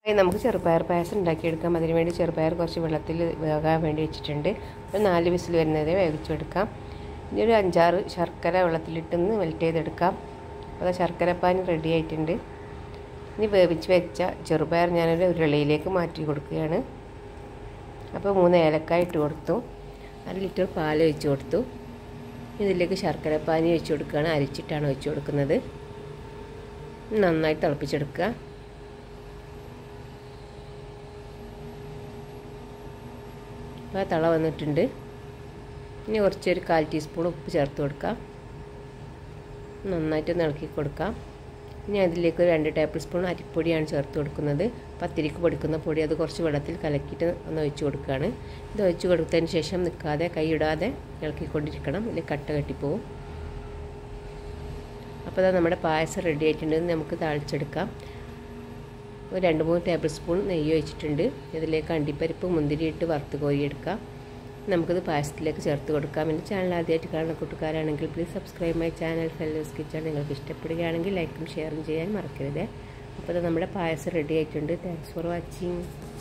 ഇനി നമുക്ക് ചെറുപയർ പായസം ഉണ്ടാക്കിയെടുക്കാം അതിന് വേണ്ടി ചെറുപയർ കുറച്ച് വെള്ളത്തിൽ വേകാൻ വേണ്ടി വെച്ചിട്ടുണ്ട് ഒരു നാല് വിസിൽ വരുന്നത് വേവിച്ചെടുക്കാം ഇനി ഒരു അഞ്ചാറ് ശർക്കര വെള്ളത്തിലിട്ടൊന്ന് മെൽറ്റ് ചെയ്തെടുക്കാം അപ്പോൾ ശർക്കര പാനി റെഡി ആയിട്ടുണ്ട് ഇനി വേവിച്ച് വെച്ച ചെറുപയർ ഞാനൊരു ഉരുളിയിലേക്ക് മാറ്റി കൊടുക്കുകയാണ് അപ്പോൾ മൂന്ന് ഏലക്കായ ഇട്ട് കൊടുത്തു അര ലിറ്റർ പാൽ ഒഴിച്ച് കൊടുത്തു ഇതിലേക്ക് ശർക്കര പാനി ഒഴിച്ച് കൊടുക്കുകയാണ് അരിച്ചിട്ടാണ് ഒഴിച്ച് കൊടുക്കുന്നത് നന്നായി തിളപ്പിച്ചെടുക്കുക അപ്പോൾ തള വന്നിട്ടുണ്ട് ഇനി കുറച്ചൊരു കാൽ ടീസ്പൂൺ ഉപ്പ് ചേർത്ത് കൊടുക്കാം നന്നായിട്ട് ഇളക്കി കൊടുക്കാം ഇനി അതിലേക്ക് ഒരു രണ്ട് ടേബിൾ സ്പൂൺ അരിപ്പൊടിയാണ് ചേർത്ത് കൊടുക്കുന്നത് പത്തിരിക്ക് പൊടിക്കുന്ന പൊടി അത് കുറച്ച് വെള്ളത്തിൽ കലക്കിയിട്ട് ഒന്ന് ഒഴിച്ച് കൊടുക്കുകയാണ് ഇത് ഒഴിച്ച് കൊടുത്തതിന് ശേഷം നിൽക്കാതെ കൈയിടാതെ ഇളക്കിക്കൊണ്ടിരിക്കണം ഇല്ലെങ്കിൽ കട്ട കെട്ടിപ്പോവും അപ്പോൾ അതാ നമ്മുടെ പായസം റെഡി ആയിട്ടുണ്ട് നമുക്ക് താളിച്ചെടുക്കാം ഒരു രണ്ട് മൂന്ന് ടേബിൾ സ്പൂൺ നെയ്യ് ഒഴിച്ചിട്ടുണ്ട് ഇതിലേക്ക് അണ്ടിപ്പരിപ്പ് മുന്തിരി ഇട്ട് വറുത്ത് കോരിയെടുക്കാം നമുക്കിത് പായസത്തിലേക്ക് ചേർത്ത് കൊടുക്കാം എൻ്റെ ചാനൽ ആദ്യമായിട്ട് കാണുന്ന കൂട്ടുകാരാണെങ്കിൽ please subscribe my channel fellows kitchen നിങ്ങൾക്ക് ഇഷ്ടപ്പെടുകയാണെങ്കിൽ ലൈക്കും ഷെയറും ചെയ്യാൻ മറക്കരുത് അപ്പോൾ നമ്മുടെ പായസം റെഡി ആയിട്ടുണ്ട് താങ്ക്സ് ഫോർ വാച്ചിങ്